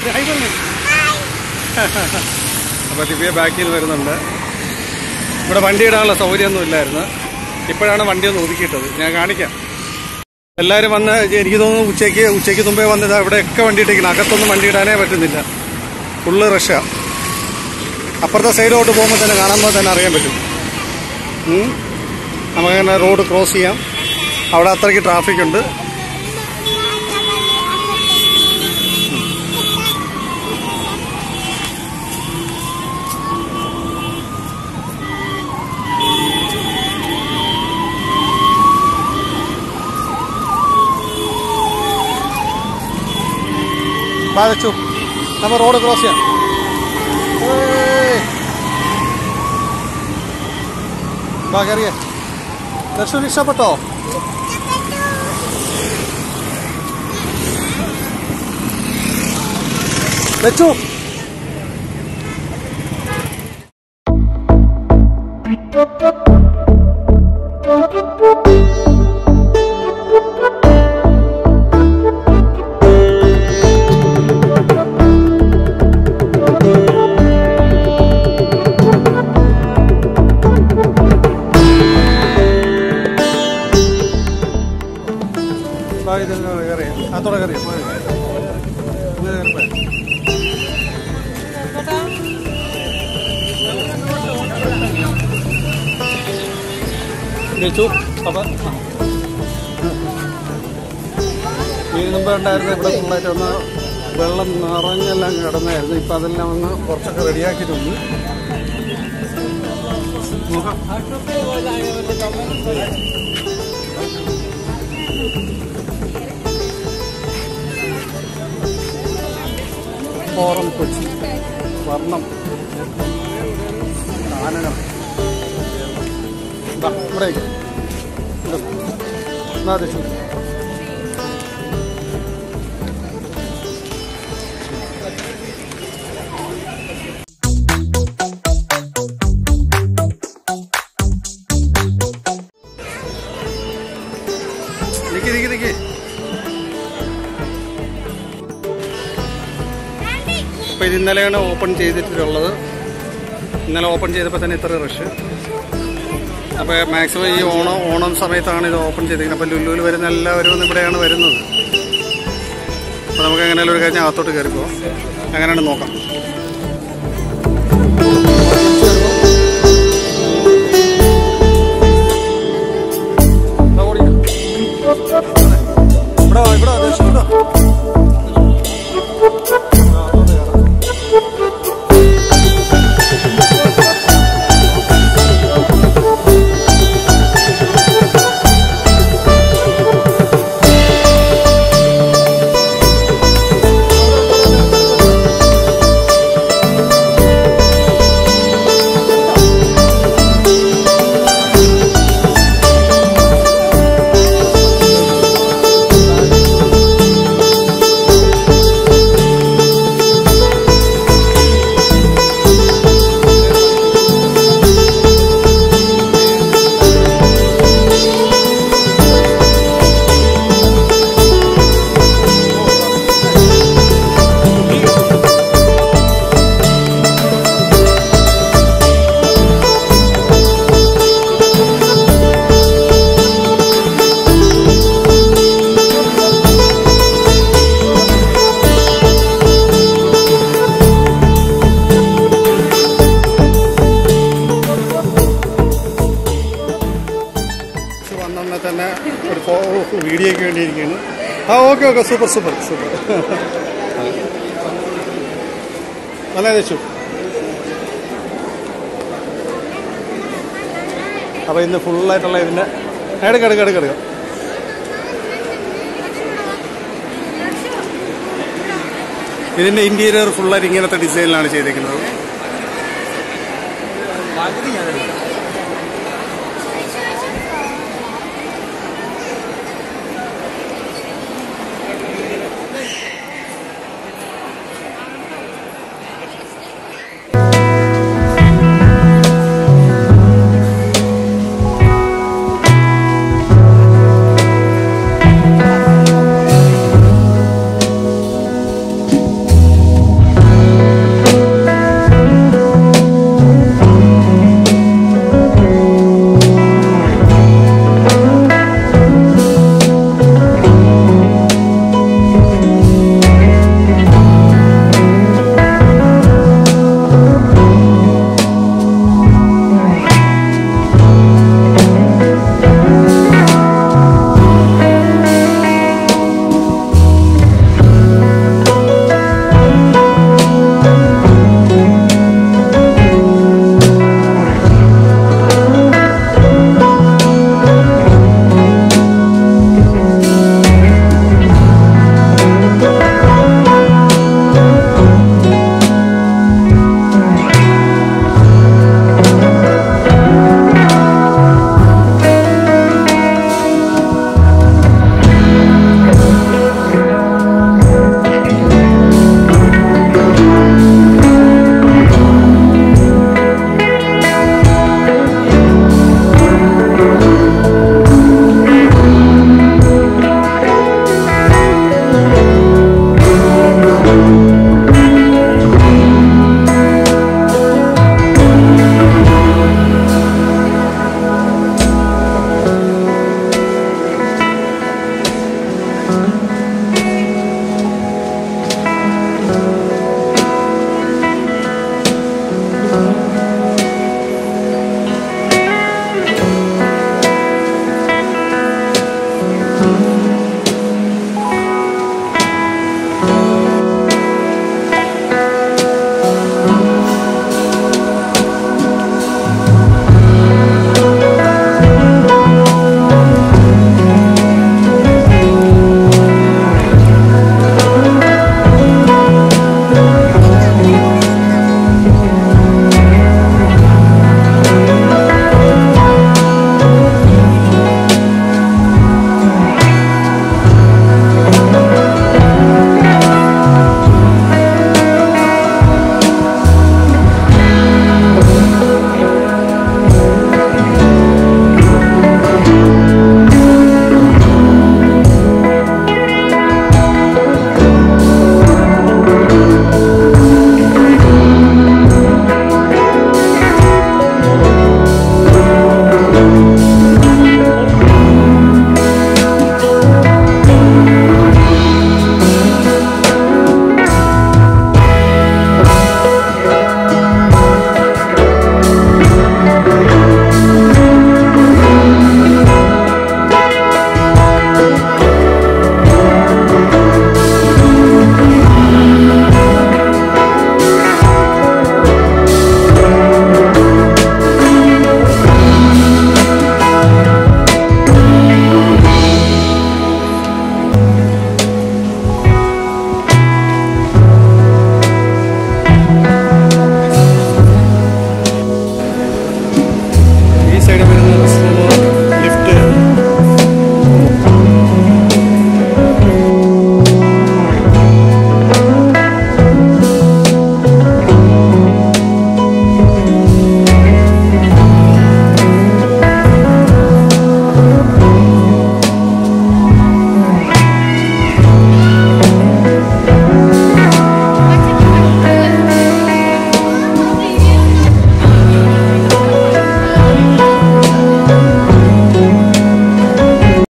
High പറഞ്ഞു അപ്പോൾ ദിവ്യ ബാക്കിൽ നിന്ന് വരുന്നുണ്ട് ഇവിടെ വണ്ടി ഇടാനുള്ള സൗകര്യമൊന്നും ഇല്ലായിരുന്നു ഇപ്പോഴാണ് വണ്ടി ഒന്ന് ഒതുക്കിയിട്ടത് ഞാൻ കാണിക്കാം എല്ലാവരും വന്ന് എനിക്ക് തോന്നുന്നു ഉച്ചയ്ക്ക് ഉച്ചയ്ക്ക് മുമ്പേ വന്നത് ഇവിടെയൊക്കെ വണ്ടി ഇട്ടിരിക്കണം അകത്തൊന്നും വണ്ടി ഇടാനേ പറ്റുന്നില്ല ഫുള്ള് റഷ്യ അപ്പുറത്തെ സൈഡിലോട്ട് പോകുമ്പോൾ തന്നെ കാണുമ്പോൾ തന്നെ അറിയാൻ പറ്റും ഉം. നമുക്കങ്ങനെ റോഡ് ക്രോസ് ചെയ്യാം അവിടെ അത്രയ്ക്ക് ട്രാഫിക് ഉണ്ട് ബാധിച്ചു നമ്മൾ റോഡ് ക്രോസ് ചെയ്യാം ഏയ്. വാ കയറിയേ ദർശനം ഇഷ്ടപ്പെട്ടോ വെച്ചു വാ ഇത് കയറിയ അതോടെ കയറിയ പോയി ഇത് കയറിപ്പോയി. വെച്ചു അപ്പൊ ഇതിന് മുമ്പ് ഉണ്ടായിരുന്ന ഇവിടെ ഫുള്ളായിട്ട് ഒന്ന് വെള്ളം നിറഞ്ഞെല്ലാം കിടന്നായിരുന്നു ഇപ്പൊ അതെല്ലാം ഒന്ന് കുറച്ചൊക്കെ റെഡിയാക്കിയിട്ടുണ്ട് നോക്കാം ഫോറം കൊച്ചി വർണ്ണം കാനനം ദാ, ഇവിടേക്ക് ഇത്. എന്നാ രക്ഷ നിക്ക് നിക്ക് നിക്ക് അപ്പോൾ ഇത് ഇന്നലെയാണ് ഓപ്പൺ ചെയ്തിട്ടുള്ളത് ഇന്നലെ ഓപ്പൺ ചെയ്തപ്പോൾ തന്നെ ഇത്ര റഷ് അപ്പോൾ മാക്സിമം ഈ ഓണം ഓണം സമയത്താണ് ഇത് ഓപ്പൺ ചെയ്തിരിക്കുന്നത് അപ്പോൾ ലുലുവിൽ വരുന്ന എല്ലാവരും ഒന്ന് ഇവിടെയാണ് വരുന്നത് അപ്പോൾ നമുക്ക് എങ്ങനെയാലും ഒരു കാര്യം അകത്തോട്ട് കയറി പോകാം അങ്ങനെയാണ് നോക്കാം ദാ ഓടിക്കാം. ഇവിടെ വാ, ഇവിടെ വാ, ദേശം, ഇവിടെ വാ. ആ, അങ്ങോട്ട് കയറാം. വന്നെ തന്നെ ഒരു ഫോ വീഡിയോയ്ക്ക് വേണ്ടിയിരിക്കുകയാണ് ആ okay okay super super super നല്ല വെച്ചു അപ്പോൾ ഇന്ന് ഫുള്ളായിട്ടുള്ള ഇതിൻ്റെ എടുക്ക എടുക്ക എടുക്ക എടുക്ക ഇതിൻ്റെ ഇൻറ്റീരിയർ ഫുള്ളായിട്ട് ഇങ്ങനത്തെ ഡിസൈനിലാണ് ചെയ്തേക്കുന്നത് പകുതി ഞാൻ എടുക്കാം